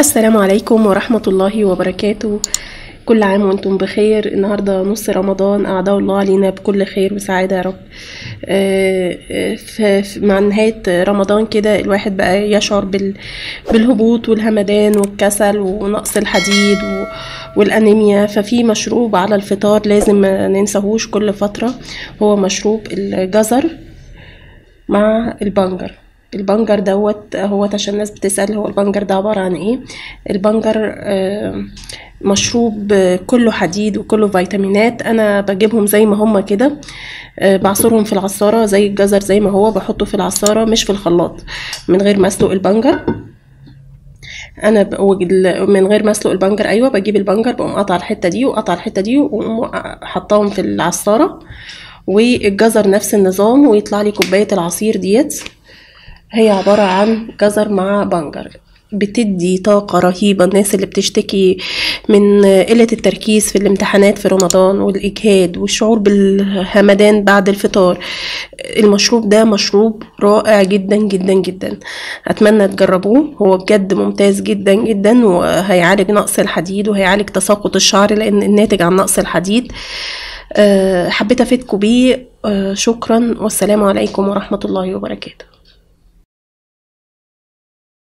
السلام عليكم ورحمة الله وبركاته كل عام وانتم بخير النهاردة نص رمضان أعداء الله علينا بكل خير وسعادة يا رب آه، آه، ف- ف- مع نهاية رمضان كده الواحد بقى يشعر بال- بالهبوط والهمدان والكسل ونقص الحديد و- والأنيميا ففي مشروب على الفطار لازم ما ننساهوش كل فترة هو مشروب الجزر مع البنجر البنجر دوت هو عشان الناس بتسأل هو البنجر ده عبارة عن ايه البنجر آه، مشروب آه، كله حديد وكله فيتامينات انا بجيبهم زي ما هما كده آه، بعصرهم في العصارة زي الجزر زي ما هو بحطه في العصارة مش في الخلاط من غير ما اسلق البنجر انا ب- وال- من غير ما اسلق البنجر ايوه بجيب البنجر بقوم قاطعه الحته دي وقاطعه الحته دي واقوم حطاهم في العصاره والجزر نفس النظام ويطلع لي كوبايه العصير ديت هي عباره عن جزر مع بنجر بتدي طاقة رهيبة الناس اللي بتشتكي من قلة التركيز في الامتحانات في رمضان والإجهاد والشعور بالهمدان بعد الفطار المشروب ده مشروب رائع جدا جدا جدا أتمنى تجربوه هو بجد ممتاز جدا جدا وهيعالج نقص الحديد وهيعالج تساقط الشعر لأن الناتج عن نقص الحديد أه، حبيت أفيدكم بيه أه، شكرا والسلام عليكم ورحمة الله وبركاته